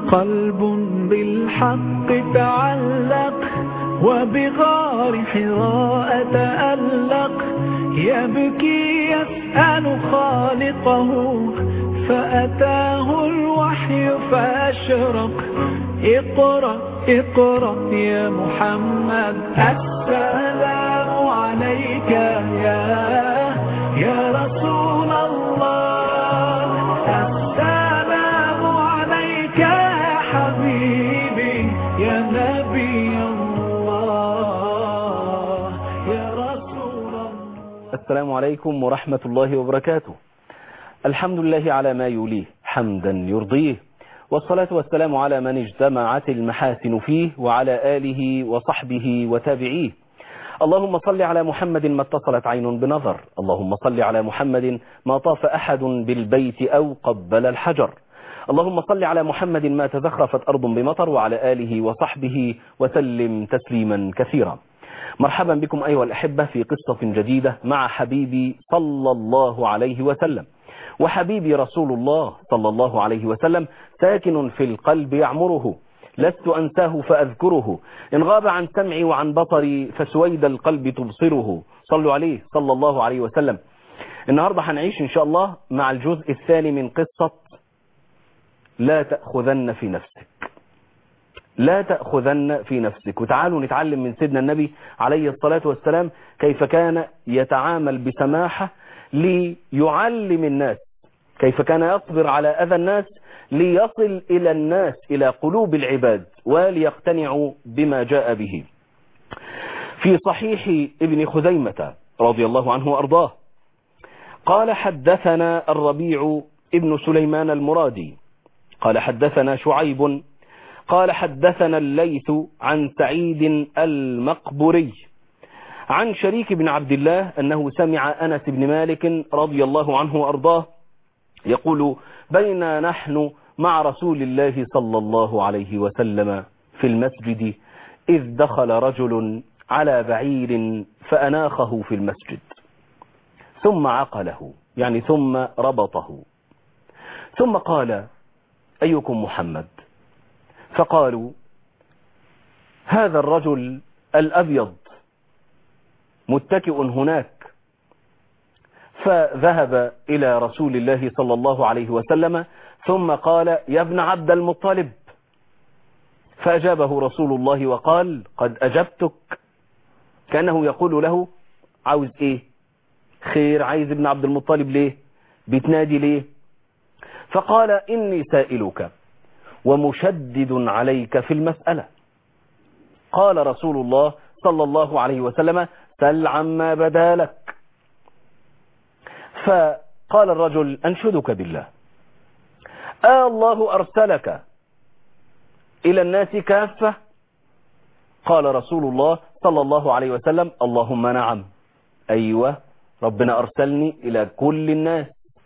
قلب بالحق تعلق وبغار حراء تألق يبكي يسأل خالقه فأتاه الوحي فأشرق اقرأ اقرأ يا محمد السلام عليك يا يا رسول الله السلام عليك يا حبيبي يا نبي الله يا رسول الله السلام عليكم ورحمة الله وبركاته الحمد لله على ما يوليه حمدا يرضيه والصلاة والسلام على من اجتمعت المحاسن فيه وعلى آله وصحبه وتابعيه اللهم صل على محمد ما اتصلت عين بنظر اللهم صل على محمد ما طاف أحد بالبيت أو قبل الحجر اللهم صل على محمد ما تزخرفت أرض بمطر وعلى آله وصحبه وسلم تسليما كثيرا مرحبا بكم أيها الأحبة في قصة جديدة مع حبيبي صلى الله عليه وسلم وحبيبي رسول الله صلى الله عليه وسلم ساكن في القلب يعمره لست أنساه فأذكره إن غاب عن سمعي وعن بصري فسويد القلب تبصره صلوا عليه صلى الله عليه وسلم النهاردة هنعيش إن شاء الله مع الجزء الثاني من قصة لا تأخذن في نفسك لا تأخذن في نفسك وتعالوا نتعلم من سيدنا النبي عليه الصلاة والسلام كيف كان يتعامل بسماحة ليعلم الناس كيف كان يصبر على أذى الناس ليصل إلى الناس إلى قلوب العباد وليقتنعوا بما جاء به في صحيح ابن خزيمة رضي الله عنه وأرضاه قال حدثنا الربيع ابن سليمان المرادي قال حدثنا شعيب قال حدثنا الليث عن سعيد المقبري عن شريك بن عبد الله أنه سمع أنس بن مالك رضي الله عنه وأرضاه يقول بين نحن مع رسول الله صلى الله عليه وسلم في المسجد إذ دخل رجل على بعير فأناخه في المسجد ثم عقله يعني ثم ربطه ثم قال أيكم محمد فقالوا هذا الرجل الأبيض متكئ هناك فذهب إلى رسول الله صلى الله عليه وسلم ثم قال يا ابن عبد المطلب فأجابه رسول الله وقال قد أجبتك كأنه يقول له عاوز ايه خير عايز ابن عبد المطلب ليه بتنادي ليه فقال إني سائلك ومشدد عليك في المسألة قال رسول الله صلى الله عليه وسلم سل عما بدا لك فقال الرجل أنشدك بالله آه الله أرسلك إلى الناس كافة قال رسول الله صلى الله عليه وسلم اللهم نعم أيوة ربنا أرسلني إلى كل الناس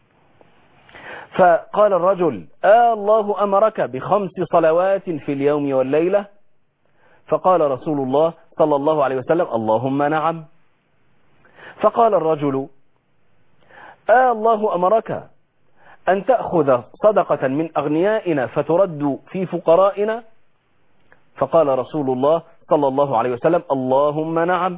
فقال الرجل آه الله أمرك بخمس صلوات في اليوم والليلة فقال رسول الله صلى الله عليه وسلم اللهم نعم فقال الرجل آه الله أمرك أن تأخذ صدقة من أغنيائنا فترد في فقرائنا فقال رسول الله صلى الله عليه وسلم اللهم نعم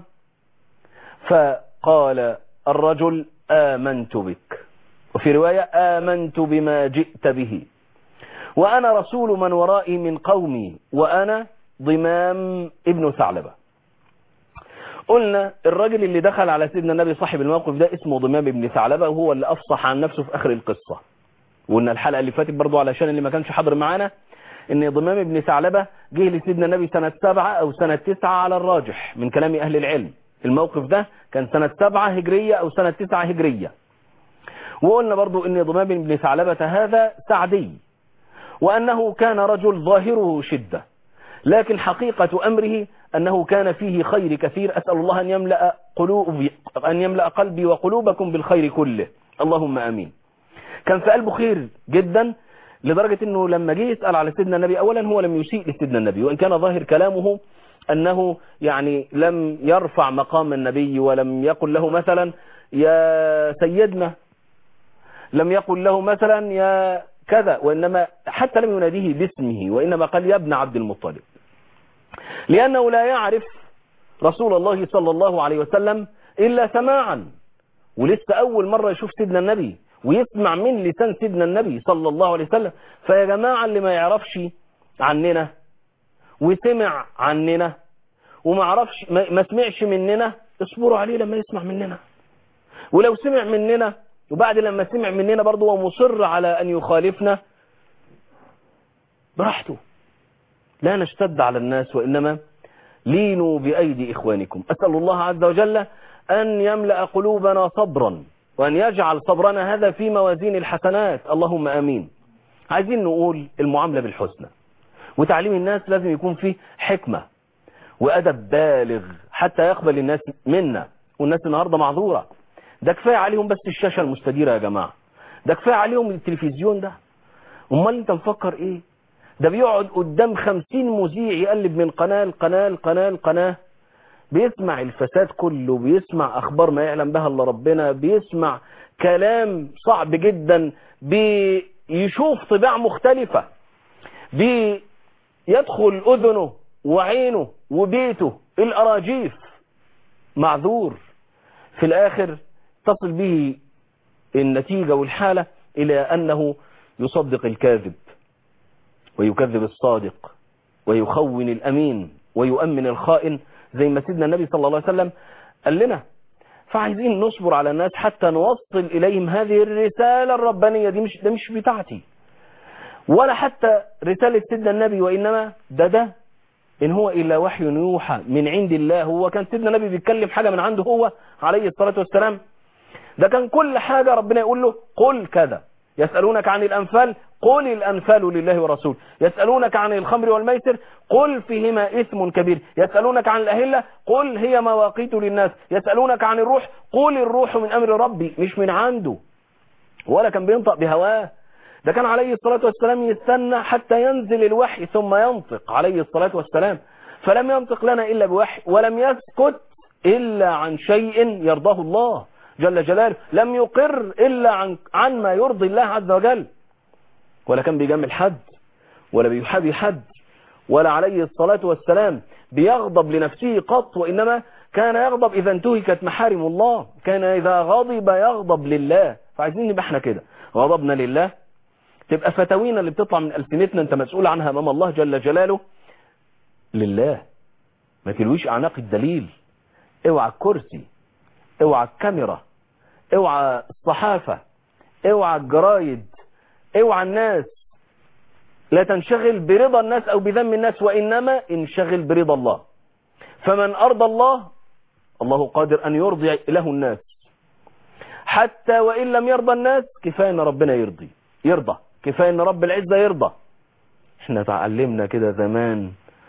فقال الرجل آمنت بك وفي رواية آمنت بما جئت به وأنا رسول من ورائي من قومي وأنا ضمام ابن ثعلبة قلنا الراجل اللي دخل على سيدنا النبي صاحب الموقف ده اسمه ضمام ابن ثعلبة وهو اللي أفصح عن نفسه في آخر القصة وقلنا الحلقة اللي فاتت برضو علشان اللي ما كانش حاضر معانا ان ضمام ابن ثعلبة جه لسيدنا النبي سنة سبعة او سنة تسعة على الراجح من كلام اهل العلم الموقف ده كان سنة سبعة هجرية او سنة تسعة هجرية وقلنا برضو ان ضمام ابن ثعلبة هذا سعدي وانه كان رجل ظاهره شدة لكن حقيقة امره انه كان فيه خير كثير اسأل الله ان يملأ, قلوب أن يملأ قلبي وقلوبكم بالخير كله اللهم امين كان في قلبه خير جدا لدرجة انه لما جه يسأل على سيدنا النبي اولا هو لم يسيء لسيدنا النبي وان كان ظاهر كلامه انه يعني لم يرفع مقام النبي ولم يقل له مثلا يا سيدنا لم يقل له مثلا يا كذا وإنما حتى لم يناديه باسمه وإنما قال يا ابن عبد المطلب لأنه لا يعرف رسول الله صلى الله عليه وسلم إلا سماعا ولسه أول مرة يشوف سيدنا النبي ويسمع من لسان سيدنا النبي صلى الله عليه وسلم فيا جماعة اللي ما يعرفش عننا وسمع عننا وما عرفش ما ما سمعش مننا اصبروا عليه لما يسمع مننا ولو سمع مننا وبعد لما سمع مننا برضه هو مصر على أن يخالفنا براحته لا نشتد على الناس وإنما لينوا بأيدي إخوانكم أسأل الله عز وجل أن يملأ قلوبنا صبرا وأن يجعل صبرنا هذا في موازين الحسنات اللهم آمين عايزين نقول المعاملة بالحسنى وتعليم الناس لازم يكون فيه حكمة وأدب بالغ حتى يقبل الناس منا والناس النهاردة معذورة ده كفاية عليهم بس الشاشة المستديرة يا جماعة ده كفاية عليهم التلفزيون ده امال انت مفكر ايه ده بيقعد قدام خمسين مذيع يقلب من قناة لقناة لقناة لقناة بيسمع الفساد كله بيسمع اخبار ما يعلم بها الا ربنا بيسمع كلام صعب جدا بيشوف طباع مختلفة بيدخل اذنه وعينه وبيته الاراجيف معذور في الاخر تصل به النتيجة والحالة الى انه يصدق الكاذب ويكذب الصادق ويخون الامين ويؤمن الخائن زي ما سيدنا النبي صلى الله عليه وسلم قال لنا فعايزين نصبر على الناس حتى نوصل إليهم هذه الرسالة الربانية دي مش, ده مش بتاعتي ولا حتى رسالة سيدنا النبي وإنما ده ده إن هو إلا وحي يوحى من عند الله هو كان سيدنا النبي بيتكلم حاجة من عنده هو عليه الصلاة والسلام ده كان كل حاجة ربنا يقول له قل كذا يسألونك عن الأنفال قل الأنفال لله ورسول يسألونك عن الخمر والميسر قل فيهما إثم كبير يسألونك عن الأهلة قل هي مواقيت للناس يسألونك عن الروح قل الروح من أمر ربي مش من عنده ولا كان بينطق بهواه ده كان عليه الصلاة والسلام يستنى حتى ينزل الوحي ثم ينطق عليه الصلاة والسلام فلم ينطق لنا إلا بوحي ولم يسكت إلا عن شيء يرضاه الله جل جلاله لم يقر إلا عن, عن ما يرضي الله عز وجل ولا كان بيجمل حد ولا بيحابي حد ولا عليه الصلاة والسلام بيغضب لنفسه قط وإنما كان يغضب إذا انتهكت محارم الله كان إذا غضب يغضب لله فعايزين نبقى احنا كده غضبنا لله تبقى فتاوينا اللي بتطلع من ألسنتنا انت مسؤول عنها أمام الله جل جلاله لله ما تلويش أعناق الدليل اوعى الكرسي اوعى الكاميرا اوعى الصحافة اوعى الجرايد اوعى الناس لا تنشغل برضا الناس او بذم الناس وانما انشغل برضا الله فمن ارضى الله الله قادر ان يرضي له الناس حتى وان لم يرضى الناس كفايه ان ربنا يرضي يرضى كفايه ان رب العزه يرضى احنا تعلمنا كده زمان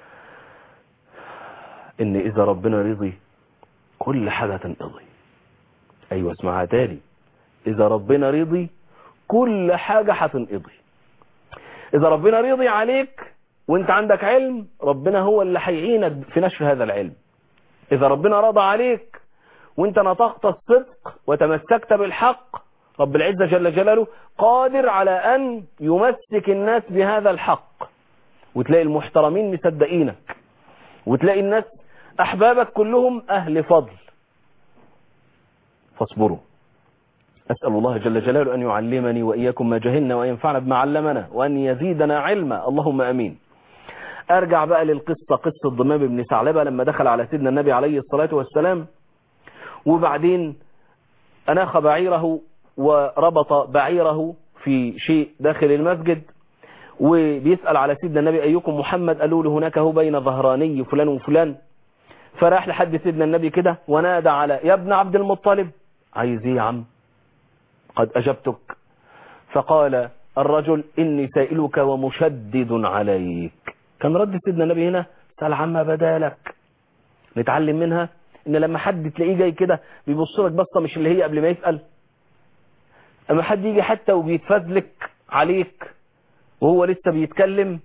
ان اذا ربنا رضي كل حاجه تنقضي ايوه اسمعها تاني اذا ربنا رضي كل حاجة هتنقضي اذا ربنا رضي عليك وانت عندك علم ربنا هو اللي هيعينك في نشر هذا العلم اذا ربنا رضى عليك وانت نطقت الصدق وتمسكت بالحق رب العزة جل جلاله قادر على ان يمسك الناس بهذا الحق وتلاقي المحترمين مصدقينك وتلاقي الناس احبابك كلهم اهل فضل فاصبروا أسأل الله جل جلاله أن يعلمني وإياكم ما جهلنا وينفعنا بما علمنا وأن يزيدنا علما اللهم أمين أرجع بقى للقصة قصة ضمام بن ثعلبة لما دخل على سيدنا النبي عليه الصلاة والسلام وبعدين أناخ بعيره وربط بعيره في شيء داخل المسجد وبيسأل على سيدنا النبي أيكم محمد قالوا له هناك هو بين ظهراني فلان وفلان فراح لحد سيدنا النبي كده ونادى على يا ابن عبد المطلب عايز ايه يا عم قد أجبتك فقال الرجل إني سائلك ومشدد عليك كان رد سيدنا النبي هنا سأل عما بدالك نتعلم منها إن لما حد تلاقيه جاي كده بيبص لك بصة مش اللي هي قبل ما يسأل أما حد يجي حتى وبيتفزلك عليك وهو لسه بيتكلم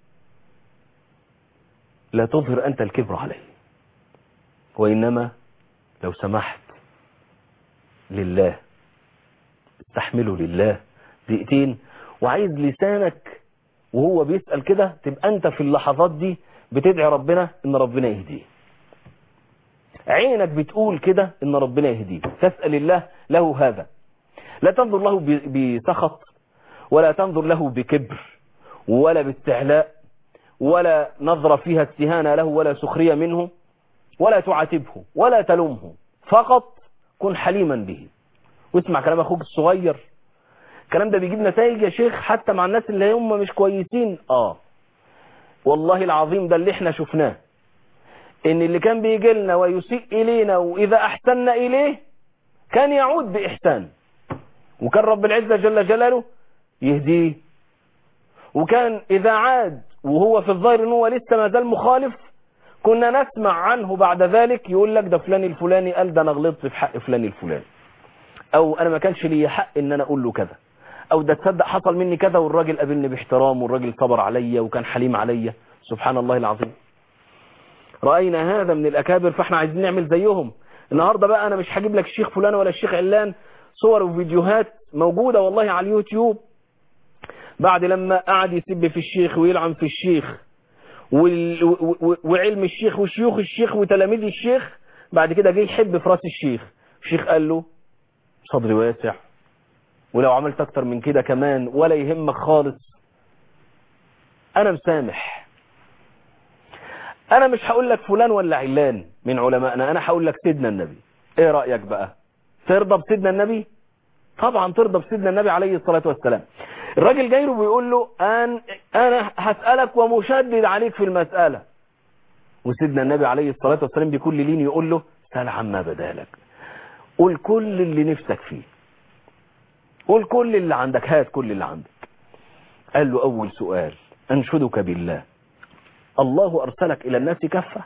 لا تظهر أنت الكبر عليه وإنما لو سمحت لله استحمله لله دقيقتين وعايز لسانك وهو بيسأل كده تبقى انت في اللحظات دي بتدعي ربنا ان ربنا يهديه عينك بتقول كده ان ربنا يهديه تسأل الله له هذا لا تنظر له بسخط ولا تنظر له بكبر ولا باستعلاء ولا نظرة فيها استهانة له ولا سخرية منه ولا تعاتبه ولا تلومه فقط كن حليما به واسمع كلام اخوك الصغير الكلام ده بيجيب نتائج يا شيخ حتى مع الناس اللي هم مش كويسين اه والله العظيم ده اللي احنا شفناه ان اللي كان بيجي لنا ويسيء الينا واذا احسننا اليه كان يعود باحسان وكان رب العزة جل جلاله يهديه وكان اذا عاد وهو في الظاهر ان هو لسه ما زال مخالف كنا نسمع عنه بعد ذلك يقول لك ده فلان الفلاني قال ده انا غلطت في حق فلان الفلاني او انا ما كانش لي حق ان انا اقول له كذا او ده تصدق حصل مني كذا والراجل قابلني باحترام والراجل صبر عليا وكان حليم عليا سبحان الله العظيم رأينا هذا من الأكابر فاحنا عايزين نعمل زيهم النهاردة بقى أنا مش هجيب لك الشيخ فلان ولا الشيخ علان صور وفيديوهات موجودة والله على اليوتيوب بعد لما قعد يسب في الشيخ ويلعن في الشيخ وال... و... وعلم الشيخ وشيوخ الشيخ وتلاميذ الشيخ بعد كده جه يحب في راس الشيخ الشيخ قال له صدري واسع ولو عملت اكتر من كده كمان ولا يهمك خالص انا مسامح انا مش هقول لك فلان ولا علان من علمائنا انا هقول لك سيدنا النبي ايه رأيك بقى ترضى بسيدنا النبي طبعا ترضى بسيدنا النبي عليه الصلاة والسلام الراجل جاي له بيقول له أن انا هسألك ومشدد عليك في المسألة وسيدنا النبي عليه الصلاة والسلام بكل لين يقول له سأل عما بدالك قول كل اللي نفسك فيه قول كل اللي عندك هات كل اللي عندك قال له أول سؤال أنشدك بالله الله أرسلك إلى الناس كفة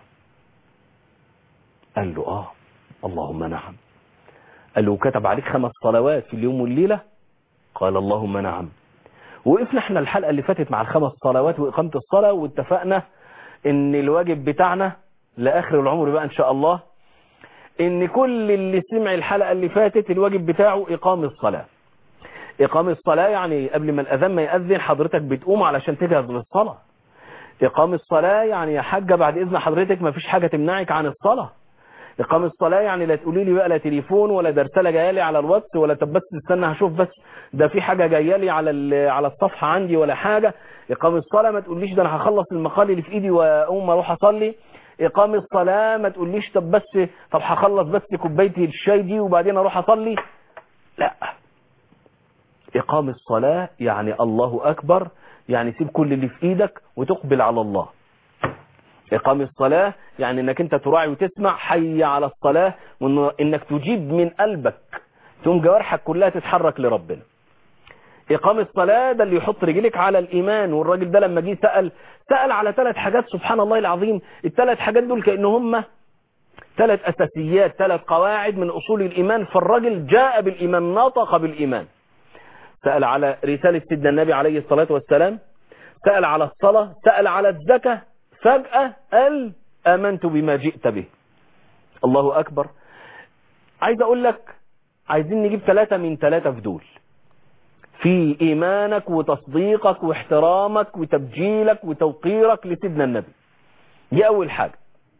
قال له آه اللهم نعم قال له كتب عليك خمس صلوات في اليوم والليلة قال اللهم نعم وقفنا احنا الحلقة اللي فاتت مع الخمس صلوات وإقامة الصلاة واتفقنا ان الواجب بتاعنا لآخر العمر بقى ان شاء الله ان كل اللي سمع الحلقة اللي فاتت الواجب بتاعه إقام الصلاة إقام الصلاة يعني قبل ما الأذان ما يأذن حضرتك بتقوم علشان تجهز للصلاة إقام الصلاة يعني يا حاجة بعد إذن حضرتك ما فيش حاجة تمنعك عن الصلاة إقام الصلاة يعني لا تقولي لي بقى لا تليفون ولا درسالة جايه لي على الواتس ولا طب بس استنى هشوف بس ده في حاجة جايه لي على على الصفحة عندي ولا حاجة إقام الصلاة ما تقوليش ده أنا هخلص المقال اللي في إيدي وأقوم أروح أصلي إقام الصلاة ما تقوليش طب بس طب هخلص بس كوبايتي الشاي دي وبعدين أروح أصلي لا إقام الصلاة يعني الله أكبر يعني سيب كل اللي في ايدك وتقبل على الله اقام الصلاة يعني انك انت تراعي وتسمع حي على الصلاة وانك تجيب من قلبك ثم جوارحك كلها تتحرك لربنا اقام الصلاة ده اللي يحط رجلك على الايمان والراجل ده لما جه سأل سأل على ثلاث حاجات سبحان الله العظيم الثلاث حاجات دول كأن هم ثلاث اساسيات ثلاث قواعد من اصول الايمان فالراجل جاء بالايمان نطق بالايمان سأل على رسالة سيدنا النبي عليه الصلاة والسلام سأل على الصلاة سأل على الزكاة فجأة قال آمنت بما جئت به الله أكبر عايز أقول لك عايزين نجيب ثلاثة من ثلاثة في دول في إيمانك وتصديقك واحترامك وتبجيلك وتوقيرك لسيدنا النبي دي أول حاجة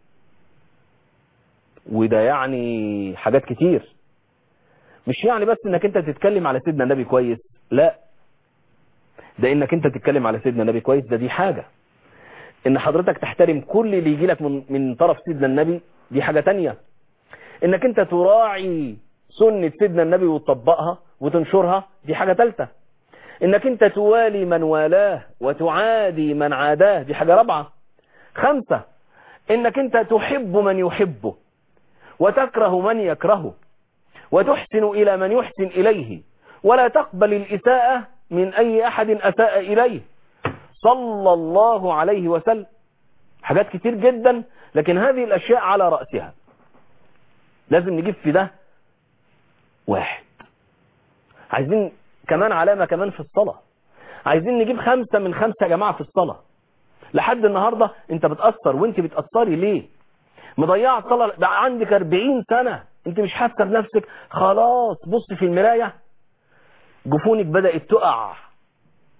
وده يعني حاجات كتير مش يعني بس انك انت تتكلم على سيدنا النبي كويس لا ده انك انت تتكلم على سيدنا النبي كويس ده دي حاجة ان حضرتك تحترم كل اللي يجي لك من, من طرف سيدنا النبي دي حاجة تانية انك انت تراعي سنة سيدنا النبي وتطبقها وتنشرها دي حاجة تالتة انك انت توالي من والاه وتعادي من عاداه دي حاجة رابعة خمسة انك انت تحب من يحبه وتكره من يكرهه وتحسن إلى من يحسن إليه ولا تقبل الإساءة من أي أحد أساء إليه صلى الله عليه وسلم حاجات كتير جدا لكن هذه الأشياء على رأسها لازم نجيب في ده واحد عايزين كمان علامة كمان في الصلاة عايزين نجيب خمسة من خمسة يا جماعة في الصلاة لحد النهاردة انت بتأثر وانت بتأثري ليه مضيعة الصلاة بقى عندك 40 سنة انت مش حاسه بنفسك خلاص بص في المرايه جفونك بدات تقع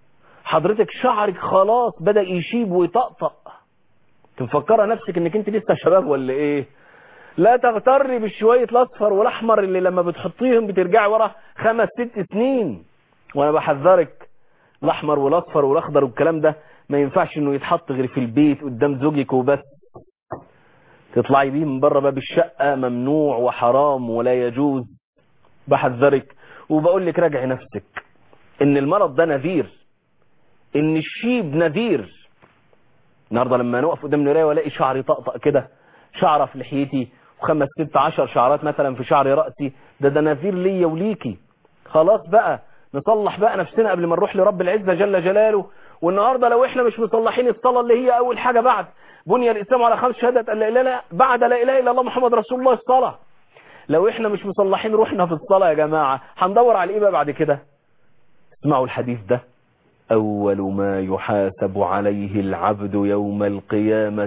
حضرتك شعرك خلاص بدأ يشيب ويطقطق تفكر نفسك انك انت لسه شباب ولا ايه لا تغتري بالشوية الاصفر والاحمر اللي لما بتحطيهم بترجعي ورا خمس ست سنين وانا بحذرك الاحمر والاصفر والاخضر والكلام ده ما ينفعش انه يتحط غير في البيت قدام زوجك وبس تطلعي بيه من بره باب الشقة ممنوع وحرام ولا يجوز بحذرك وبقول لك راجعي نفسك ان المرض ده نذير ان الشيب نذير النهارده لما نقف قدام المرايه والاقي شعري طقطق كده شعره في لحيتي وخمس ست عشر شعرات مثلا في شعر راسي ده ده نذير ليا وليكي خلاص بقى نصلح بقى نفسنا قبل ما نروح لرب العزه جل جلاله والنهارده لو احنا مش مصلحين الصلاه اللي هي اول حاجه بعد بني الاسلام على خمس شهادات ان لا اله الا بعد لا اله الا الله محمد رسول الله الصلاه لو احنا مش مصلحين روحنا في الصلاه يا جماعه هندور على ايه بقى بعد كده اسمعوا الحديث ده أول ما يحاسب عليه العبد يوم القيامة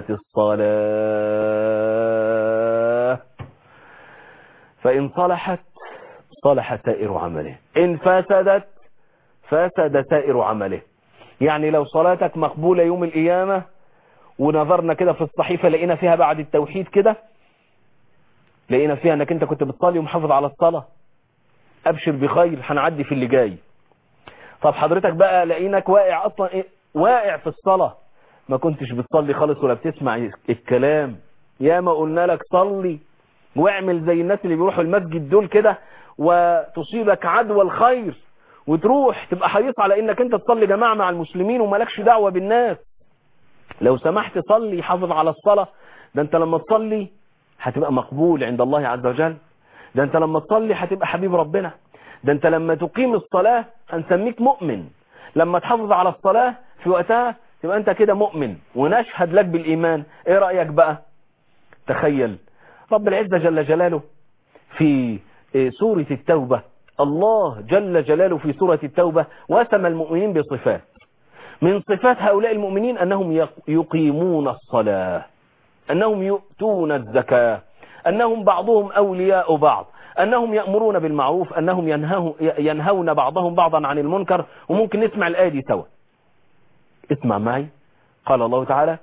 الصلاة فإن صلحت صلح سائر عمله إن فسدت فسد سائر عمله يعني لو صلاتك مقبولة يوم القيامة ونظرنا كده في الصحيفة لقينا فيها بعد التوحيد كده لقينا فيها انك انت كنت بتصلي ومحافظ على الصلاة ابشر بخير هنعدي في اللي جاي طب حضرتك بقى لقيناك واقع اصلا إيه؟ واقع في الصلاة ما كنتش بتصلي خالص ولا بتسمع الكلام يا ما قلنا لك صلي واعمل زي الناس اللي بيروحوا المسجد دول كده وتصيبك عدوى الخير وتروح تبقى حريص على انك انت تصلي جماعة مع المسلمين ومالكش دعوة بالناس لو سمحت صلي حافظ على الصلاة ده انت لما تصلي هتبقى مقبول عند الله عز وجل ده انت لما تصلي هتبقى حبيب ربنا ده انت لما تقيم الصلاة هنسميك مؤمن لما تحافظ على الصلاة في وقتها تبقى انت كده مؤمن ونشهد لك بالإيمان ايه رأيك بقى تخيل رب العزة جل جلاله في سورة التوبة الله جل جلاله في سورة التوبة وسم المؤمنين بصفات من صفات هؤلاء المؤمنين أنهم يقيمون الصلاة أنهم يؤتون الزكاة أنهم بعضهم أولياء بعض أنهم يأمرون بالمعروف أنهم ينهون, ينهون بعضهم بعضا عن المنكر وممكن نسمع الآية دي سوا اسمع معي قال الله تعالى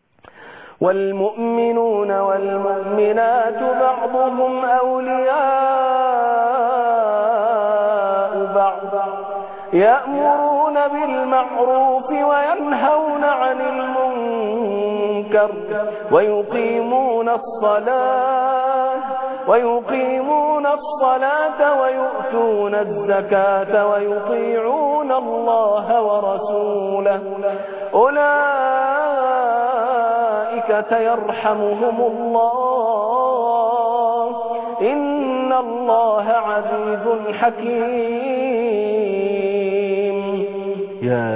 والمؤمنون والمؤمنات بعضهم أولياء بعض يأمرون بالمعروف وينهون عن المنكر ويقيمون الصلاة ويقيمون الصلاة ويؤتون الزكاة ويطيعون الله ورسوله أولئك سيرحمهم الله إن الله عزيز حكيم يا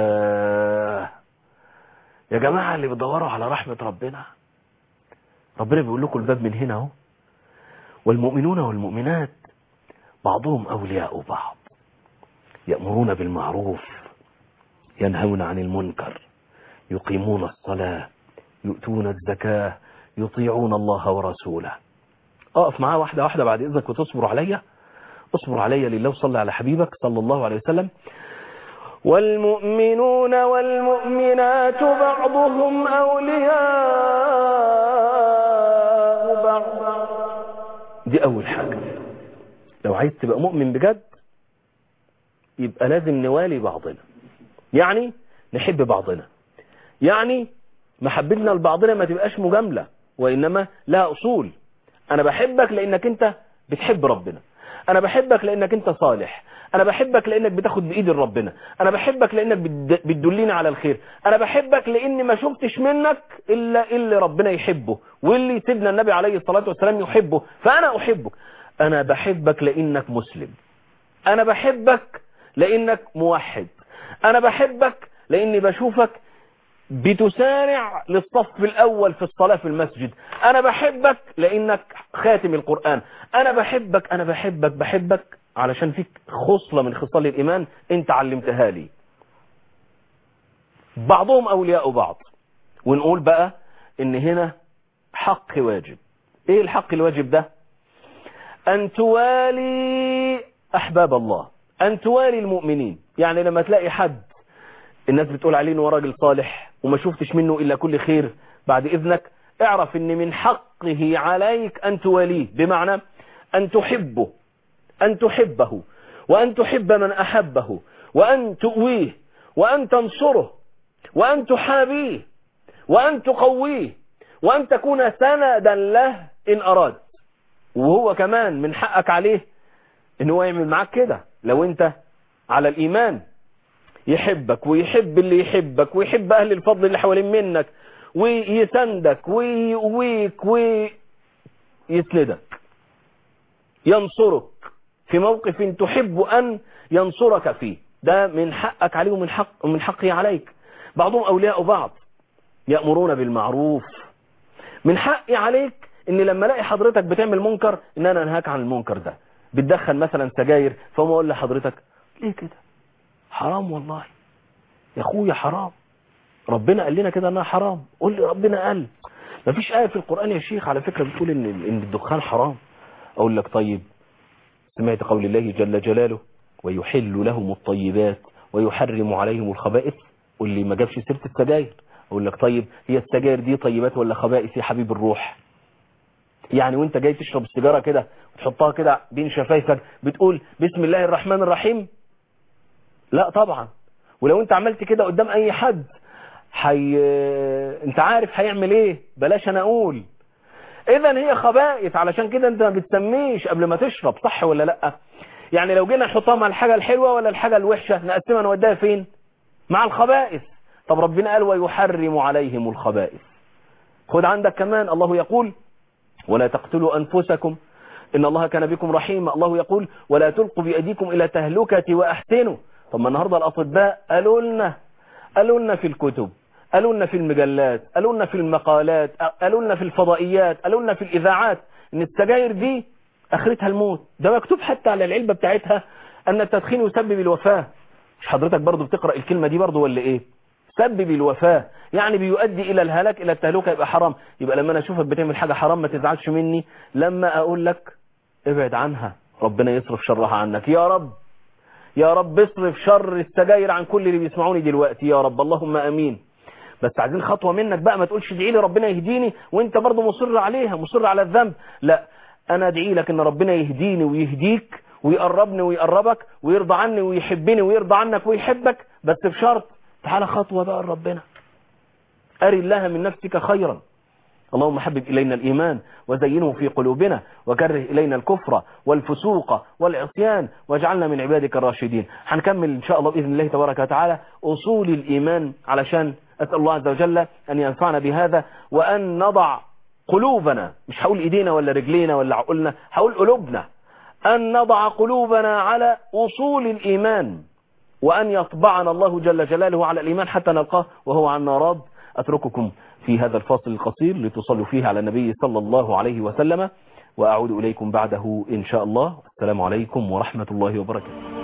يا جماعة اللي بتدوروا على رحمة ربنا ربنا بيقول لكم الباب من هنا اهو والمؤمنون والمؤمنات بعضهم أولياء بعض يأمرون بالمعروف ينهون عن المنكر يقيمون الصلاة يؤتون الزكاة يطيعون الله ورسوله اقف معاه واحدة واحدة بعد إذنك وتصبر عليا اصبر عليا لله صلى على حبيبك صلى الله عليه وسلم والمؤمنون والمؤمنات بعضهم أولياء بعض دي أول حاجة لو عايز تبقى مؤمن بجد يبقى لازم نوالي بعضنا يعني نحب بعضنا يعني محبتنا لبعضنا ما تبقاش مجاملة وإنما لها أصول أنا بحبك لأنك أنت بتحب ربنا أنا بحبك لأنك أنت صالح أنا بحبك لأنك بتاخد بإيد ربنا أنا بحبك لأنك بتدلني على الخير أنا بحبك لأني ما شفتش منك إلا اللي ربنا يحبه واللي سيدنا النبي عليه الصلاة والسلام يحبه فأنا أحبك أنا بحبك لأنك مسلم أنا بحبك لأنك موحد أنا بحبك لأني بشوفك بتسارع للصف الأول في الصلاة في المسجد أنا بحبك لأنك خاتم القرآن أنا بحبك أنا بحبك بحبك علشان فيك خصلة من خصال الإيمان أنت علمتها لي بعضهم أولياء بعض ونقول بقى إن هنا حق واجب إيه الحق الواجب ده أن توالي أحباب الله أن توالي المؤمنين يعني لما تلاقي حد الناس بتقول عليه انه راجل صالح وما شفتش منه الا كل خير بعد اذنك اعرف ان من حقه عليك ان تواليه بمعنى ان تحبه ان تحبه وان تحب من احبه وان تؤويه وان تنصره وان تحابيه وان تقويه وان تكون سندا له ان اراد وهو كمان من حقك عليه ان هو يعمل معاك كده لو انت على الايمان يحبك ويحب اللي يحبك ويحب اهل الفضل اللي حوالين منك ويسندك ويقويك ويسندك ينصرك في موقف تحب ان ينصرك فيه ده من حقك عليه ومن حق من حقه عليك بعضهم اولياء بعض يأمرون بالمعروف من حقي عليك ان لما الاقي حضرتك بتعمل منكر ان انا انهاك عن المنكر ده بتدخن مثلا سجاير فما اقول لحضرتك ليه كده حرام والله يا اخويا حرام ربنا قال لنا كده انها حرام قول لي ربنا قال مفيش آية في القرآن يا شيخ على فكرة بتقول ان ان الدخان حرام اقول لك طيب سمعت قول الله جل جلاله ويحل لهم الطيبات ويحرم عليهم الخبائث قول لي ما جابش سيرة السجاير اقول لك طيب هي السجاير دي طيبات ولا خبائث يا حبيب الروح يعني وانت جاي تشرب السيجاره كده وتحطها كده بين شفايفك بتقول بسم الله الرحمن الرحيم لا طبعا ولو انت عملت كده قدام اي حد حي... انت عارف هيعمل ايه بلاش انا اقول اذا هي خبائث علشان كده انت ما بتسميش قبل ما تشرب صح ولا لا يعني لو جينا نحطها مع الحاجه الحلوه ولا الحاجه الوحشه نقسمها نوديها فين مع الخبائث طب ربنا قال ويحرم عليهم الخبائث خد عندك كمان الله يقول ولا تقتلوا أنفسكم إن الله كان بكم رحيما الله يقول ولا تلقوا بأيديكم إلى تهلكة وأحسنوا طب ما النهاردة الأطباء قالوا لنا قالوا لنا في الكتب قالوا لنا في المجلات قالوا لنا في المقالات قالوا لنا في الفضائيات قالوا لنا في الإذاعات إن السجاير دي آخرتها الموت ده مكتوب حتى على العلبة بتاعتها أن التدخين يسبب الوفاة مش حضرتك برضو بتقرأ الكلمة دي برضو ولا إيه سبب الوفاة يعني بيؤدي إلى الهلاك إلى التهلكة يبقى حرام يبقى لما أنا أشوفك بتعمل حاجة حرام ما تزعلش مني لما أقول لك ابعد عنها ربنا يصرف شرها عنك يا رب يا رب اصرف شر السجاير عن كل اللي بيسمعوني دلوقتي يا رب اللهم أمين بس عايزين خطوة منك بقى ما تقولش ادعي لي ربنا يهديني وانت برضه مصر عليها مصر على الذنب لا انا ادعي لك ان ربنا يهديني ويهديك ويقربني ويقربك ويرضى عني ويحبني ويرضى عنك ويحبك بس بشرط تعالى خطوة بقى ربنا أري الله من نفسك خيرا اللهم حبب إلينا الإيمان وزينه في قلوبنا وكره إلينا الكفر والفسوق والعصيان واجعلنا من عبادك الراشدين هنكمل إن شاء الله بإذن الله تبارك وتعالى أصول الإيمان علشان أسأل الله عز وجل أن ينفعنا بهذا وأن نضع قلوبنا مش هقول إيدينا ولا رجلينا ولا عقولنا هقول قلوبنا أن نضع قلوبنا على أصول الإيمان وأن يطبعنا الله جل جلاله على الإيمان حتى نلقاه وهو عنا راض أترككم في هذا الفاصل القصير لتصلوا فيه على النبي صلى الله عليه وسلم وأعود إليكم بعده إن شاء الله السلام عليكم ورحمة الله وبركاته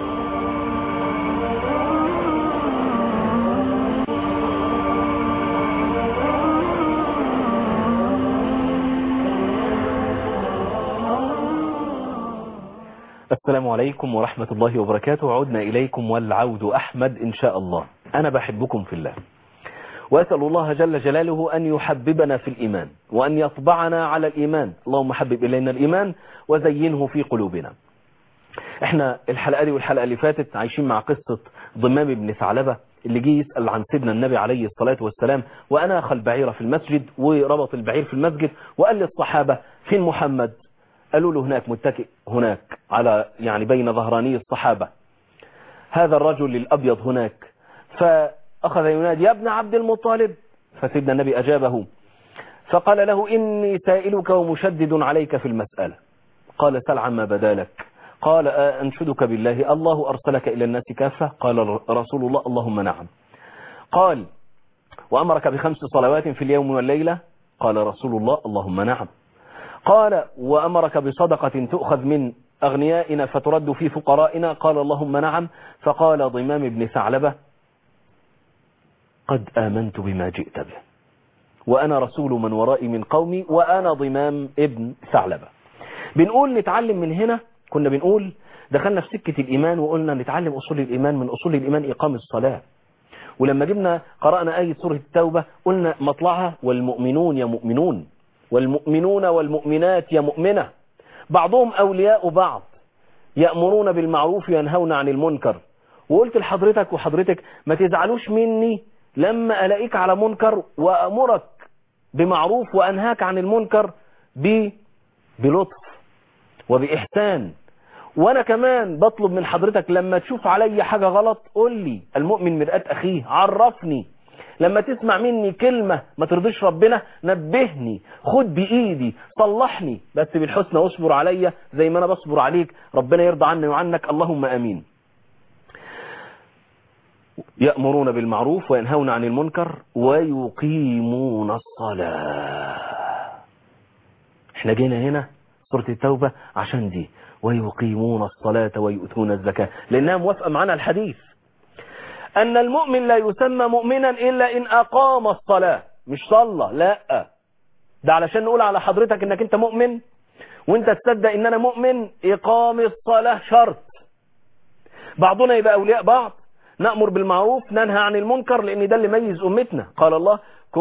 السلام عليكم ورحمة الله وبركاته عدنا إليكم والعود أحمد إن شاء الله أنا بحبكم في الله وأسأل الله جل جلاله أن يحببنا في الإيمان وأن يطبعنا على الإيمان اللهم حبب إلينا الإيمان وزينه في قلوبنا احنا الحلقة دي والحلقة اللي فاتت عايشين مع قصة ضمام بن ثعلبة اللي جه يسأل عن سيدنا النبي عليه الصلاة والسلام وأناخ البعير في المسجد وربط البعير في المسجد وقال للصحابة فين محمد قالوا له هناك متكئ هناك على يعني بين ظهراني الصحابة هذا الرجل الأبيض هناك فأخذ ينادي يا ابن عبد المطالب فسيدنا النبي أجابه فقال له إني سائلك ومشدد عليك في المسألة قال سل عما بدالك قال أنشدك بالله الله أرسلك إلى الناس كافة قال رسول الله اللهم نعم قال وأمرك بخمس صلوات في اليوم والليلة قال رسول الله اللهم نعم قال وأمرك بصدقة تؤخذ من أغنيائنا فترد في فقرائنا قال اللهم نعم فقال ضمام بن ثعلبة قد آمنت بما جئت به وأنا رسول من ورائي من قومي وأنا ضمام ابن ثعلبة بنقول نتعلم من هنا كنا بنقول دخلنا في سكة الإيمان وقلنا نتعلم أصول الإيمان من أصول الإيمان إقام الصلاة ولما جبنا قرأنا آية سورة التوبة قلنا مطلعها والمؤمنون يا مؤمنون والمؤمنون والمؤمنات يا مؤمنة بعضهم أولياء بعض يأمرون بالمعروف وينهون عن المنكر وقلت لحضرتك وحضرتك ما تزعلوش مني لما ألاقيك على منكر وأمرك بمعروف وأنهاك عن المنكر ب... بلطف وبإحسان وأنا كمان بطلب من حضرتك لما تشوف علي حاجة غلط قول لي المؤمن مرآة أخيه عرفني لما تسمع مني كلمة ما ترضيش ربنا نبهني خد بإيدي صلحني بس بالحسنى واصبر عليا زي ما أنا بصبر عليك ربنا يرضى عني وعنك اللهم أمين يأمرون بالمعروف وينهون عن المنكر ويقيمون الصلاة احنا جينا هنا سورة التوبة عشان دي ويقيمون الصلاة ويؤتون الزكاة لأنها موافقة معنا الحديث أن المؤمن لا يسمى مؤمنا إلا إن أقام الصلاة مش صلى لا ده علشان نقول على حضرتك إنك أنت مؤمن وانت تصدق إن أنا مؤمن إقام الصلاة شرط بعضنا يبقى أولياء بعض نأمر بالمعروف ننهى عن المنكر لأن ده اللي ميز أمتنا قال الله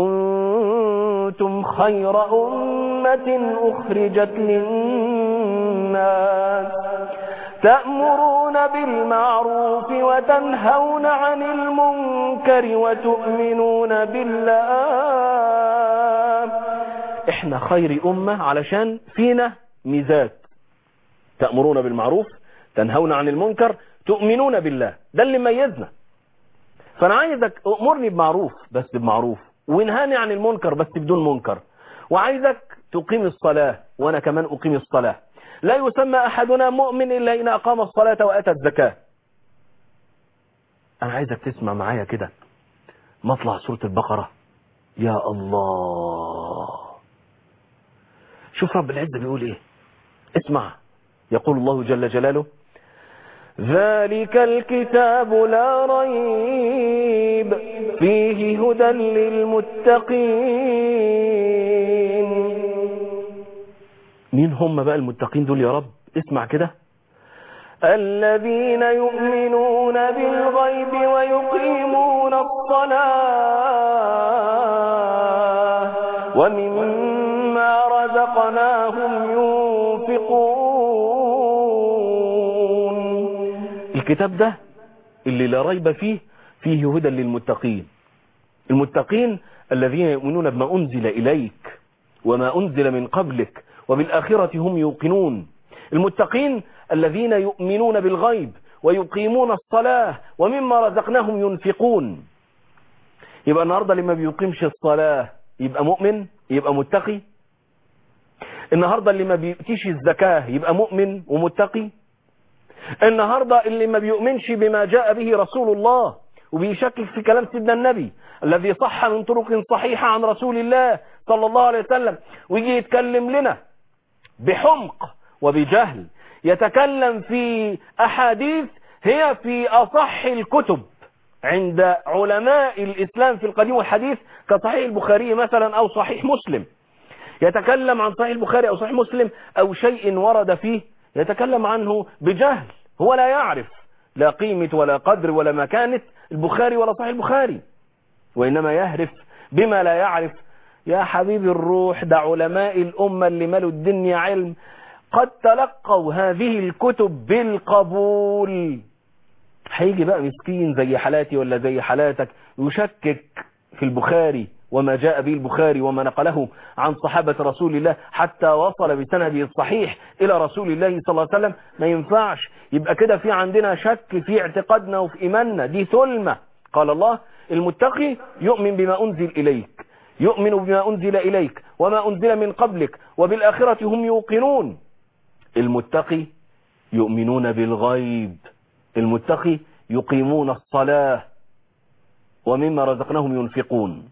كنتم خير أمة أخرجت للناس تأمرون بالمعروف وتنهون عن المنكر وتؤمنون بالله احنا خير أمة علشان فينا ميزات تأمرون بالمعروف تنهون عن المنكر تؤمنون بالله ده اللي ميزنا فانا عايزك امرني بمعروف بس بمعروف وانهاني عن المنكر بس بدون منكر وعايزك تقيم الصلاة وانا كمان اقيم الصلاة لا يسمى احدنا مؤمن الا ان اقام الصلاة واتى الزكاة انا عايزك تسمع معايا كده مطلع سورة البقرة يا الله شوف رب العزة بيقول ايه اسمع يقول الله جل جلاله ذلك الكتاب لا ريب فيه هدى للمتقين مين هم بقى المتقين دول يا رب اسمع كده الذين يؤمنون بالغيب ويقيمون الصلاة ومما رزقناهم ينفقون الكتاب ده اللي لا ريب فيه فيه هدى للمتقين المتقين الذين يؤمنون بما أنزل إليك وما أنزل من قبلك وبالآخرة هم يوقنون المتقين الذين يؤمنون بالغيب ويقيمون الصلاة ومما رزقناهم ينفقون يبقى النهاردة لما بيقيمش الصلاة يبقى مؤمن يبقى متقي النهاردة اللي ما بيؤتيش الزكاة يبقى مؤمن ومتقي النهاردة اللي ما بيؤمنش بما جاء به رسول الله وبيشكك في كلام سيدنا النبي الذي صح من طرق صحيحة عن رسول الله صلى الله عليه وسلم ويجي يتكلم لنا بحمق وبجهل يتكلم في أحاديث هي في أصح الكتب عند علماء الإسلام في القديم والحديث كصحيح البخاري مثلا أو صحيح مسلم يتكلم عن صحيح البخاري أو صحيح مسلم أو شيء ورد فيه يتكلم عنه بجهل هو لا يعرف لا قيمة ولا قدر ولا مكانة البخاري ولا صحيح البخاري وإنما يهرف بما لا يعرف يا حبيبي الروح ده علماء الأمة اللي مالوا الدنيا علم قد تلقوا هذه الكتب بالقبول هيجي بقى مسكين زي حالاتي ولا زي حالاتك يشكك في البخاري وما جاء به البخاري وما نقله عن صحابة رسول الله حتى وصل بسنده الصحيح إلى رسول الله صلى الله عليه وسلم ما ينفعش يبقى كده في عندنا شك في اعتقادنا وفي إيماننا دي ثلمة قال الله المتقي يؤمن بما أنزل إليك يؤمن بما أنزل إليك وما أنزل من قبلك وبالآخرة هم يوقنون المتقي يؤمنون بالغيب المتقي يقيمون الصلاة ومما رزقناهم ينفقون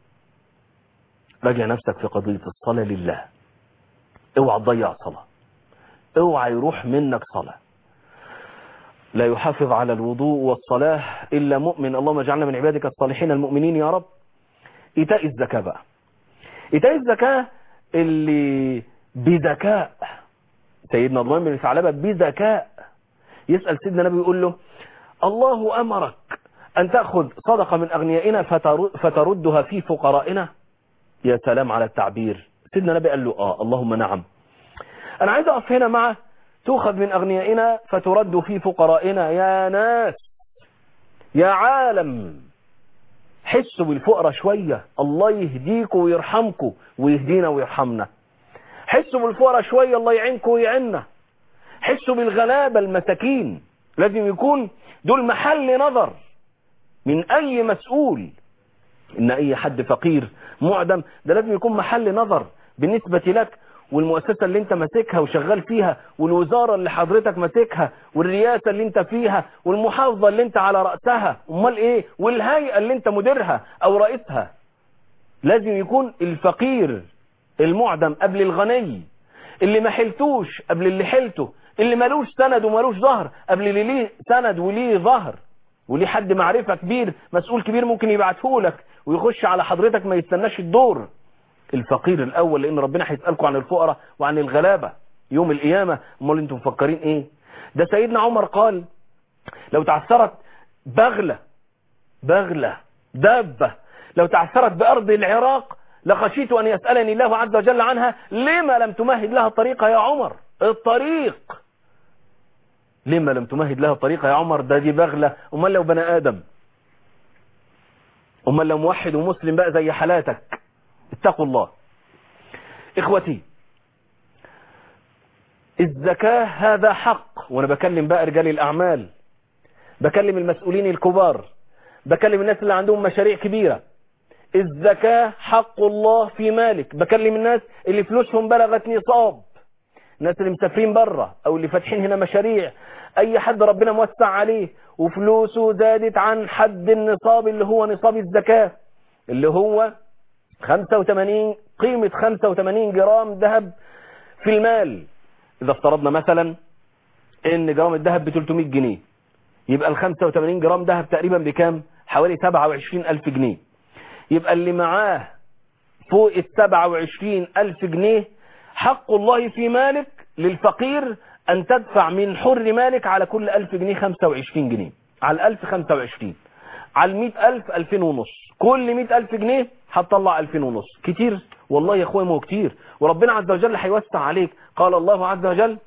راجع نفسك في قضية الصلاة لله اوعى تضيع صلاة اوعى يروح منك صلاة لا يحافظ على الوضوء والصلاة إلا مؤمن اللهم اجعلنا من عبادك الصالحين المؤمنين يا رب إيتاء الزكاة بقى إيتاء الزكاة اللي بذكاء سيدنا ضمان بن ثعلبة بذكاء يسأل سيدنا النبي يقول له الله أمرك أن تأخذ صدقة من أغنيائنا فتردها في فقرائنا يا سلام على التعبير سيدنا النبي قال له آه اللهم نعم أنا عايز أقف هنا مع تؤخذ من أغنيائنا فترد في فقرائنا يا ناس يا عالم حسوا بالفقراء شوية الله يهديكم ويرحمكم ويهدينا ويرحمنا حسوا بالفقراء شوية الله يعينكم ويعيننا حسوا بالغلابة المساكين لازم يكون دول محل نظر من أي مسؤول إن أي حد فقير معدم ده لازم يكون محل نظر بالنسبة لك والمؤسسة اللي انت ماسكها وشغال فيها والوزارة اللي حضرتك ماسكها والرئاسة اللي انت فيها والمحافظة اللي انت على رأسها امال ايه والهيئة اللي انت مديرها او رئيسها لازم يكون الفقير المعدم قبل الغني اللي ما حلتوش قبل اللي حلته اللي ملوش سند وملوش ظهر قبل اللي ليه سند وليه ظهر وليه حد معرفة كبير مسؤول كبير ممكن يبعته لك ويخش على حضرتك ما يستناش الدور الفقير الاول لان ربنا هيسالكم عن الفقراء وعن الغلابه يوم القيامه امال انتم مفكرين ايه ده سيدنا عمر قال لو تعثرت بغله بغله دابه لو تعثرت بارض العراق لخشيت ان يسالني الله عز وجل عنها لما لم تمهد لها الطريقه يا عمر الطريق لما لم تمهد لها الطريقه يا عمر ده دي بغله امال لو بني ادم امال لو موحد ومسلم بقى زي حالاتك اتقوا الله اخوتي الزكاة هذا حق وانا بكلم بقى رجال الاعمال بكلم المسؤولين الكبار بكلم الناس اللي عندهم مشاريع كبيرة الزكاة حق الله في مالك بكلم الناس اللي فلوسهم بلغت نصاب الناس اللي مسافرين بره او اللي فاتحين هنا مشاريع اي حد ربنا موسع عليه وفلوسه زادت عن حد النصاب اللي هو نصاب الزكاة اللي هو 85 قيمة 85 جرام ذهب في المال إذا افترضنا مثلا إن جرام الذهب ب 300 جنيه يبقى ال 85 جرام ذهب تقريبا بكام؟ حوالي 27 ألف جنيه يبقى اللي معاه فوق ال 27 ألف جنيه حق الله في مالك للفقير أن تدفع من حر مالك على كل ألف جنيه 25 جنيه على الألف 25 على المئة ألف ألفين ونص كل مئة ألف جنيه هتطلع ألفين ونص كتير والله يا أخوي ما هو كتير وربنا عز وجل هيوسع عليك قال الله عز وجل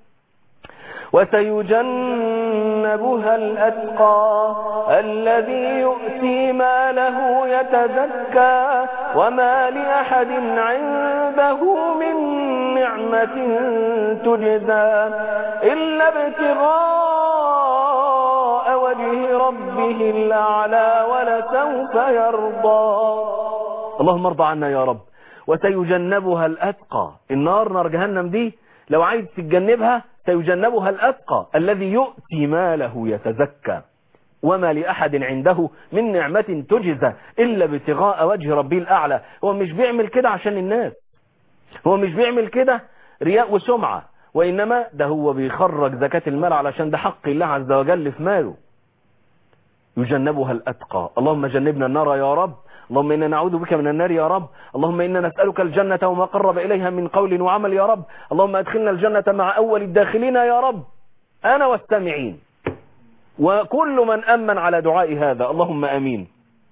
وسيجنبها الأتقى الذي يؤتي ماله يتزكى وما لأحد عنده من نعمة تجزى إلا ابتغاء وجه ربه الأعلى ولسوف يرضى اللهم ارضى عنا يا رب وسيجنبها الأتقى النار نار جهنم دي لو عايز تتجنبها سيجنبها الأتقى الذي يؤتي ماله يتزكى وما لأحد عنده من نعمة تجزى إلا ابتغاء وجه ربه الأعلى هو مش بيعمل كده عشان الناس هو مش بيعمل كده رياء وسمعة وإنما ده هو بيخرج زكاة المال علشان ده حق الله عز وجل في ماله يجنبها الأتقى اللهم جنبنا النار يا رب اللهم إنا نعوذ بك من النار يا رب اللهم إنا نسألك الجنة وما قرب إليها من قول وعمل يا رب اللهم أدخلنا الجنة مع أول الداخلين يا رب أنا والسامعين وكل من أمن على دعاء هذا اللهم أمين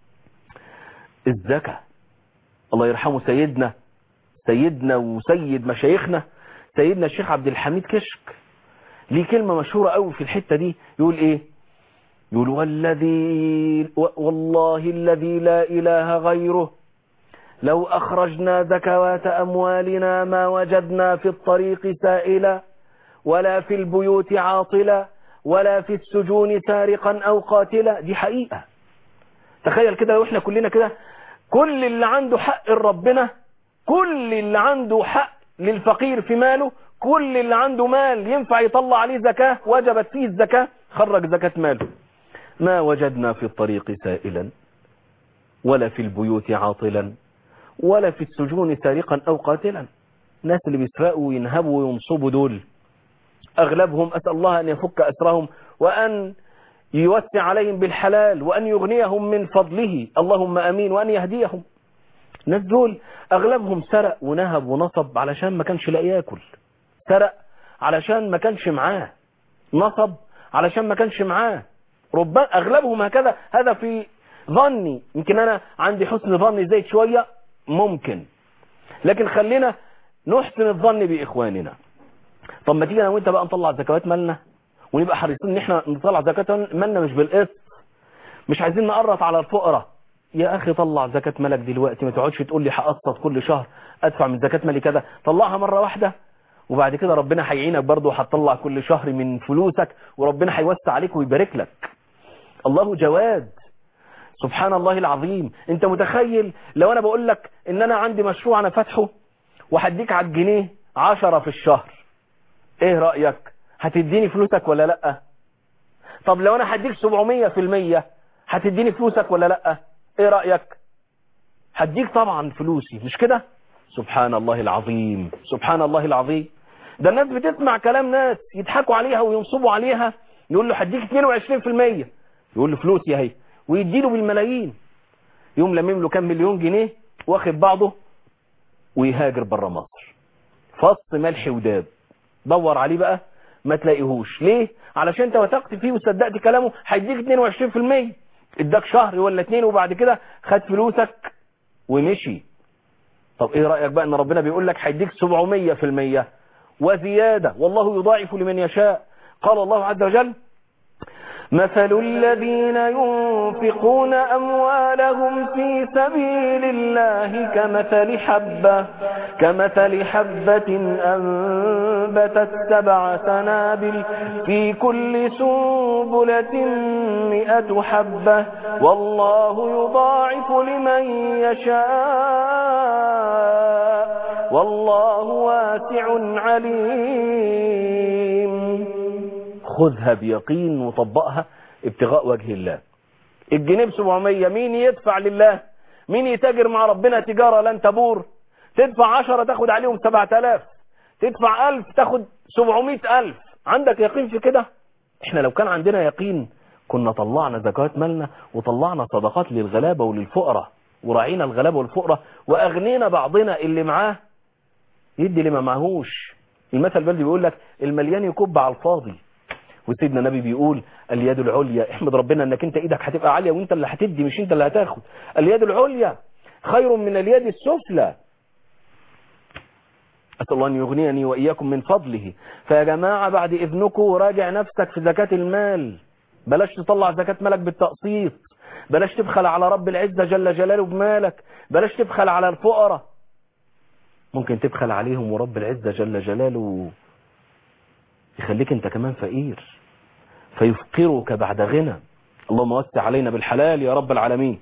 الزكاة الله يرحمه سيدنا سيدنا وسيد مشايخنا سيدنا الشيخ عبد الحميد كشك ليه كلمة مشهورة قوي في الحتة دي يقول ايه يقول والذي والله الذي لا إله غيره لو أخرجنا زكوات أموالنا ما وجدنا في الطريق سائلا ولا في البيوت عاطلا ولا في السجون سارقا أو قاتلا دي حقيقة تخيل كده لو احنا كلنا كده كل اللي عنده حق ربنا كل اللي عنده حق للفقير في ماله كل اللي عنده مال ينفع يطلع عليه زكاة وجبت فيه الزكاة خرج زكاة ماله ما وجدنا في الطريق سائلا ولا في البيوت عاطلا ولا في السجون سارقا أو قاتلا الناس اللي بيسرقوا وينهبوا وينصبوا دول أغلبهم أسأل الله أن يفك أسرهم وأن يوسع عليهم بالحلال وأن يغنيهم من فضله اللهم أمين وأن يهديهم الناس دول أغلبهم سرق ونهب ونصب علشان ما كانش لاقي ياكل سرق علشان ما كانش معاه نصب علشان ما كانش معاه رب اغلبهم هكذا هذا في ظني يمكن انا عندي حسن ظني زايد شوية ممكن لكن خلينا نحسن الظن باخواننا طب ما تيجي انا وانت بقى نطلع زكوات مالنا ونبقى حريصين ان احنا نطلع زكاة مالنا مش بالقسط مش عايزين نقرط على الفقراء يا اخي طلع زكاة مالك دلوقتي ما تقعدش تقول لي هقسط كل شهر ادفع من زكاة مالي كذا طلعها مرة واحدة وبعد كده ربنا هيعينك برضه وهتطلع كل شهر من فلوسك وربنا هيوسع عليك ويبارك لك الله جواد سبحان الله العظيم انت متخيل لو انا بقول لك ان انا عندي مشروع انا فاتحه وهديك على الجنيه عشرة في الشهر ايه رأيك هتديني فلوسك ولا لا طب لو انا هديك 700 في المية هتديني فلوسك ولا لا ايه رأيك هديك طبعا فلوسي مش كده سبحان الله العظيم سبحان الله العظيم ده الناس بتسمع كلام ناس يضحكوا عليها وينصبوا عليها يقول له هديك 22% يقول له فلوسي اهي ويديله بالملايين يوم لمم له كام مليون جنيه واخد بعضه ويهاجر بره مصر فص ملح وداب دور عليه بقى ما تلاقيهوش ليه علشان انت وثقت فيه وصدقت كلامه هيديك 22% اداك شهر ولا اتنين وبعد كده خد فلوسك ومشي طب ايه رأيك بقى ان ربنا بيقول لك هيديك 700% وزيادة والله يضاعف لمن يشاء قال الله عز وجل مثل الذين ينفقون أموالهم في سبيل الله كمثل حبة كمثل حبة أنبتت سبع سنابل في كل سنبلة مئة حبة والله يضاعف لمن يشاء والله واسع عليم خذها بيقين وطبقها ابتغاء وجه الله الجنيه ب 700 مين يدفع لله مين يتاجر مع ربنا تجارة لن تبور تدفع 10 تاخد عليهم 7000 تدفع 1000 تاخد 700000 عندك يقين في كده احنا لو كان عندنا يقين كنا طلعنا زكاة مالنا وطلعنا صدقات للغلابة وللفقراء وراعينا الغلابة والفقراء واغنينا بعضنا اللي معاه يدي اللي ما معهوش المثل البلدي بيقول لك المليان يكب على الفاضي وسيدنا النبي بيقول اليد العليا احمد ربنا انك انت ايدك هتبقى عالية وانت اللي هتدي مش انت اللي هتاخد اليد العليا خير من اليد السفلى أسأل الله أن يغنيني وإياكم من فضله فيا جماعة بعد إذنكم راجع نفسك في زكاة المال بلاش تطلع زكاة مالك بالتقسيط بلاش تبخل على رب العزة جل جلاله بمالك بلاش تبخل على الفقراء ممكن تبخل عليهم ورب العزة جل جلاله يخليك انت كمان فقير فيفقرك بعد غنى اللهم وسع علينا بالحلال يا رب العالمين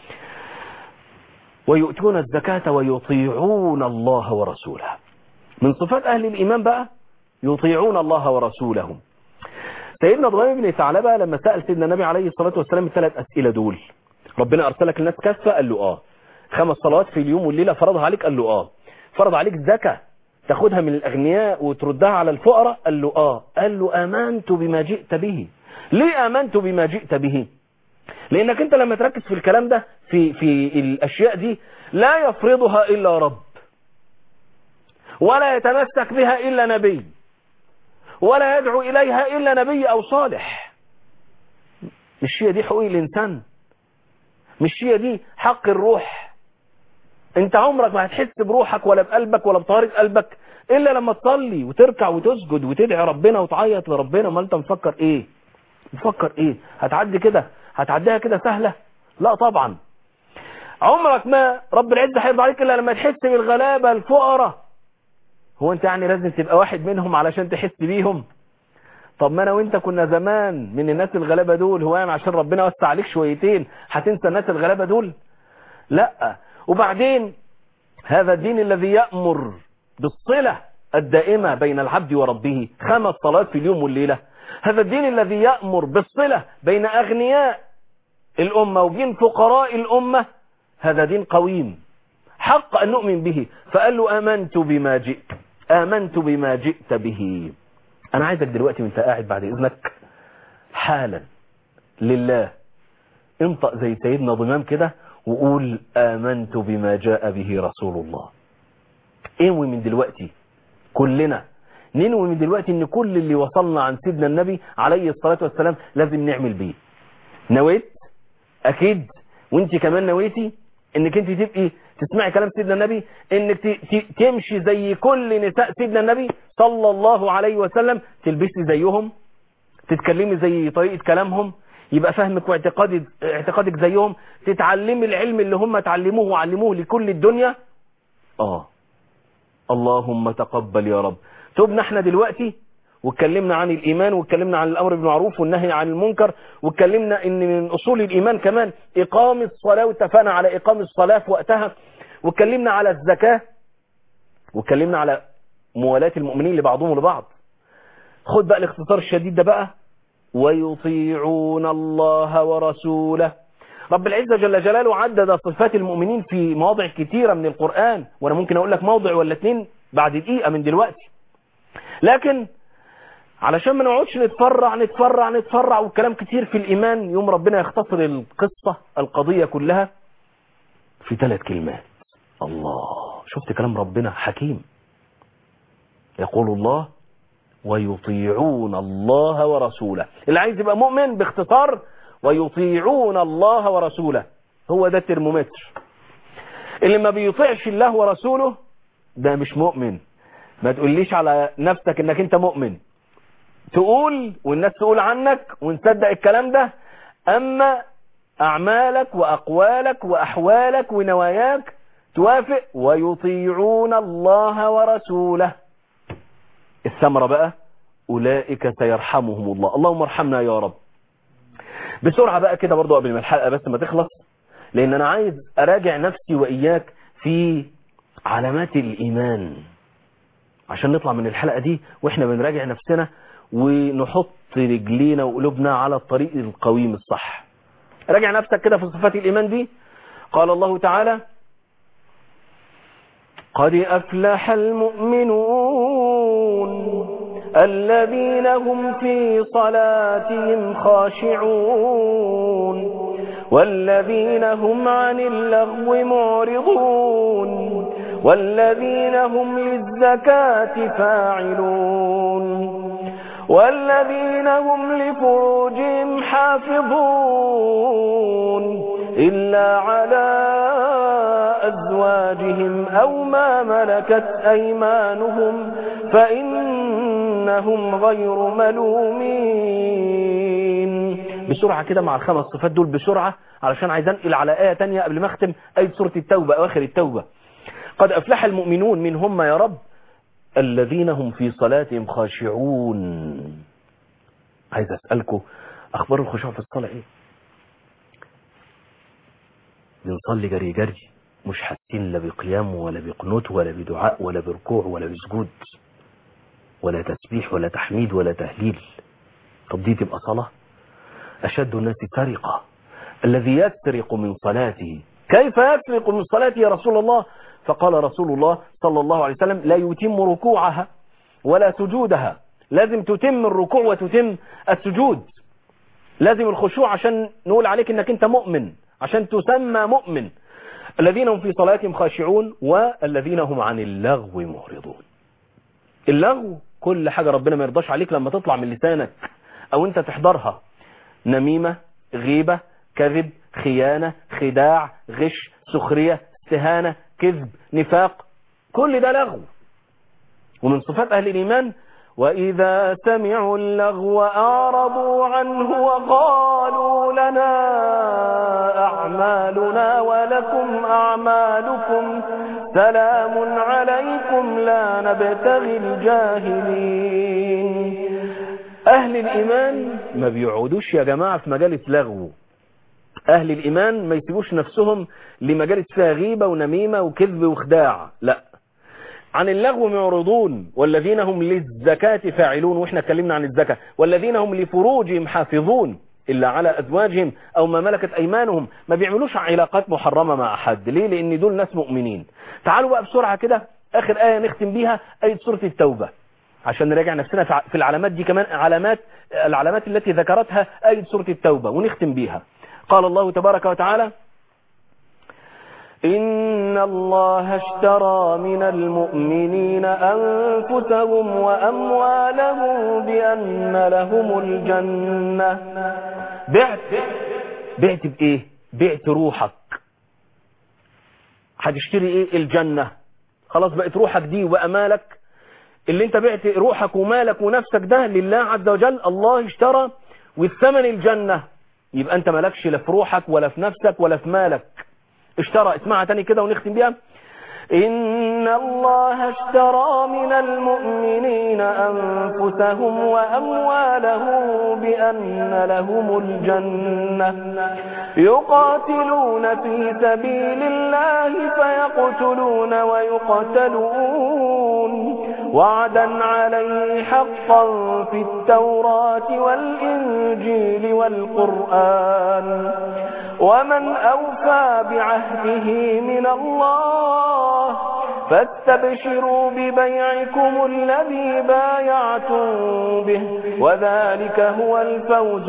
ويؤتون الزكاة ويطيعون الله ورسوله من صفات أهل الإيمان بقى يطيعون الله ورسوله سيدنا ابراهيم بن ثعلبة لما سأل سيدنا النبي عليه الصلاة والسلام الثلاث أسئلة دول ربنا أرسلك الناس كافة قال له آه خمس صلوات في اليوم والليلة فرضها عليك قال له آه فرض عليك زكاة تاخدها من الأغنياء وتردها على الفقراء قال له آه قال له آمنت بما جئت به ليه آمنت بما جئت به لأنك أنت لما تركز في الكلام ده في, في الأشياء دي لا يفرضها إلا رب ولا يتمسك بها إلا نبي ولا يدعو إليها إلا نبي أو صالح مش هي دي حقوق الإنسان مش هي دي حق الروح انت عمرك ما هتحس بروحك ولا بقلبك ولا بطهارة قلبك الا لما تصلي وتركع وتسجد وتدعي ربنا وتعيط لربنا ما انت مفكر ايه مفكر ايه هتعدي كده هتعديها كده سهلة لا طبعا عمرك ما رب العزة هيرضى عليك الا لما تحس بالغلابة الفقراء هو انت يعني لازم تبقى واحد منهم علشان تحس بيهم طب ما انا وانت كنا زمان من الناس الغلابة دول هو يعني عشان ربنا وسع عليك شويتين هتنسى الناس الغلابة دول لا وبعدين هذا الدين الذي يأمر بالصلة الدائمة بين العبد وربه خمس صلوات في اليوم والليلة هذا الدين الذي يأمر بالصلة بين أغنياء الأمة وبين فقراء الأمة هذا دين قويم حق أن نؤمن به فقال له آمنت بما جئت آمنت بما جئت به أنا عايزك دلوقتي وانت قاعد بعد إذنك حالا لله انطق زي سيدنا ضمام كده وقول آمنت بما جاء به رسول الله انوي من دلوقتي كلنا ننوي من دلوقتي ان كل اللي وصلنا عن سيدنا النبي عليه الصلاة والسلام لازم نعمل بيه نويت اكيد وانت كمان نويتي انك انت تبقي تسمعي كلام سيدنا النبي انك تمشي زي كل نساء سيدنا النبي صلى الله عليه وسلم تلبسي زيهم تتكلمي زي طريقة كلامهم يبقى فهمك واعتقادك اعتقادك زيهم تتعلمي العلم اللي هم تعلموه وعلموه لكل الدنيا اه اللهم تقبل يا رب تبنا احنا دلوقتي واتكلمنا عن الإيمان واتكلمنا عن الأمر بالمعروف والنهي عن المنكر واتكلمنا ان من أصول الإيمان كمان إقام الصلاة واتفقنا على إقام الصلاة في وقتها واتكلمنا على الزكاة واتكلمنا على موالاة المؤمنين لبعضهم لبعض خد بقى الاختصار الشديد ده بقى ويطيعون الله ورسوله رب العزة جل جلاله عدد صفات المؤمنين في مواضع كتيرة من القرآن وانا ممكن اقول لك موضع ولا اتنين بعد دقيقة من دلوقتي لكن علشان ما نقعدش نتفرع نتفرع نتفرع والكلام كتير في الإيمان يوم ربنا يختصر القصة القضية كلها في ثلاث كلمات الله شفت كلام ربنا حكيم يقول الله ويطيعون الله ورسوله اللي عايز يبقى مؤمن باختصار ويطيعون الله ورسوله هو ده الترمومتر اللي ما بيطيعش الله ورسوله ده مش مؤمن ما تقوليش على نفسك انك انت مؤمن تقول والناس تقول عنك ونصدق الكلام ده اما اعمالك واقوالك واحوالك ونواياك توافق ويطيعون الله ورسوله الثمرة بقى أولئك سيرحمهم الله اللهم ارحمنا يا رب بسرعة بقى كده برضو قبل ما الحلقة بس ما تخلص لأن أنا عايز أراجع نفسي وإياك في علامات الإيمان عشان نطلع من الحلقة دي وإحنا بنراجع نفسنا ونحط رجلينا وقلوبنا على الطريق القويم الصح راجع نفسك كده في صفات الإيمان دي قال الله تعالى قد أفلح المؤمنون الذين هم في صلاتهم خاشعون والذين هم عن اللغو معرضون والذين هم للزكاة فاعلون والذين هم لفروجهم حافظون إلا على أزواجهم أو ما ملكت أيمانهم فإنهم غير ملومين بسرعة كده مع الخمس صفات دول بسرعة علشان عايز انقل على آية تانية قبل ما اختم آية سورة التوبة أواخر التوبة قد أفلح المؤمنون من هم يا رب الذين هم في صلاتهم خاشعون عايز أسألكم أخبار الخشوع في الصلاة إيه بنصلي جري جري مش حاسين لا بقيام ولا بقنوت ولا بدعاء ولا بركوع ولا بسجود ولا تسبيح ولا تحميد ولا تهليل طب دي تبقى صلاة أشد الناس سرقة الذي يسرق من صلاته كيف يسرق من صلاته يا رسول الله فقال رسول الله صلى الله عليه وسلم لا يتم ركوعها ولا سجودها لازم تتم الركوع وتتم السجود لازم الخشوع عشان نقول عليك انك انت مؤمن عشان تسمى مؤمن الذين هم في صلاتهم خاشعون والذين هم عن اللغو معرضون اللغو كل حاجة ربنا ما يرضاش عليك لما تطلع من لسانك او انت تحضرها نميمة غيبة كذب خيانة خداع غش سخرية استهانة كذب نفاق كل ده لغو ومن صفات أهل الإيمان وإذا سمعوا اللغو أعرضوا عنه وقالوا لنا أعمالنا ولكم أعمالكم سلام عليكم لا نبتغي الجاهلين أهل الإيمان ما بيعودوش يا جماعة في مجالة لغو أهل الإيمان ما يسيبوش نفسهم لمجالس فيها غيبة ونميمة وكذب وخداع لا عن اللغو معرضون والذين هم للزكاة فاعلون وإحنا اتكلمنا عن الزكاة والذين هم لفروجهم حافظون إلا على أزواجهم أو ما ملكت أيمانهم ما بيعملوش علاقات محرمة مع أحد ليه لأن دول ناس مؤمنين تعالوا بقى بسرعة كده آخر آية نختم بيها آية سورة التوبة عشان نراجع نفسنا في العلامات دي كمان علامات العلامات التي ذكرتها آية سورة التوبة ونختم بيها قال الله تبارك وتعالى إن الله اشترى من المؤمنين أنفسهم وأموالهم بأن لهم الجنة بعت بعت بايه بعت روحك هتشتري ايه الجنة خلاص بقت روحك دي وامالك اللي انت بعت روحك ومالك ونفسك ده لله عز وجل الله اشترى والثمن الجنة يبقى انت مالكش لا في روحك ولا في نفسك ولا في مالك اشترى اسمعها تاني كده ونختم بيها إن الله اشترى من المؤمنين أنفسهم وأموالهم بأن لهم الجنة يقاتلون في سبيل الله فيقتلون ويقتلون وعدا عليه حقا في التوراة والإنجيل والقرآن ومن أوفى بعهده من الله فاستبشروا ببيعكم الذي بايعتم به وذلك هو الفوز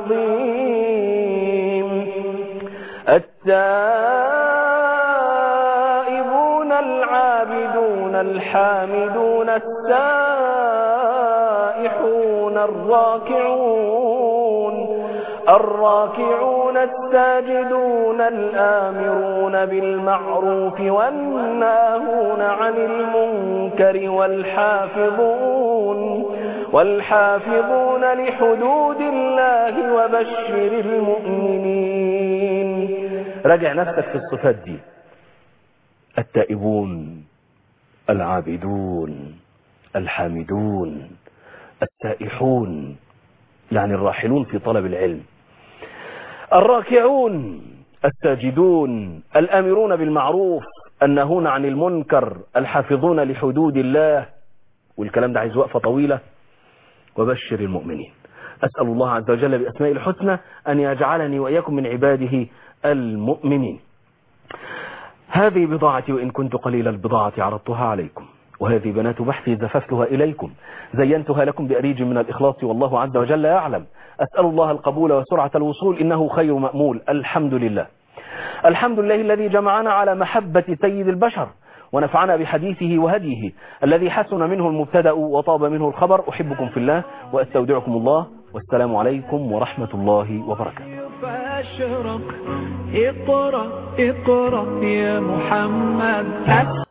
العظيم التائبون العابدون الحامدون السائحون الراكعون الراكعون الساجدون الآمرون بالمعروف والناهون عن المنكر والحافظون والحافظون لحدود الله وبشر المؤمنين راجع نفسك في الصفات دي التائبون العابدون الحامدون السائحون يعني الراحلون في طلب العلم الراكعون الساجدون الامرون بالمعروف الناهون عن المنكر الحافظون لحدود الله والكلام ده عايز وقفه طويله وبشر المؤمنين اسال الله عز وجل باسماء الحسنى ان يجعلني واياكم من عباده المؤمنين هذه بضاعتي وان كنت قليل البضاعه عرضتها عليكم وهذه بنات بحثي زففتها إليكم زينتها لكم بأريج من الإخلاص والله عز وجل يعلم أسأل الله القبول وسرعة الوصول إنه خير مأمول الحمد لله الحمد لله الذي جمعنا على محبة سيد البشر ونفعنا بحديثه وهديه الذي حسن منه المبتدأ وطاب منه الخبر أحبكم في الله وأستودعكم الله والسلام عليكم ورحمة الله وبركاته فاشرق اقرأ اقرأ يا محمد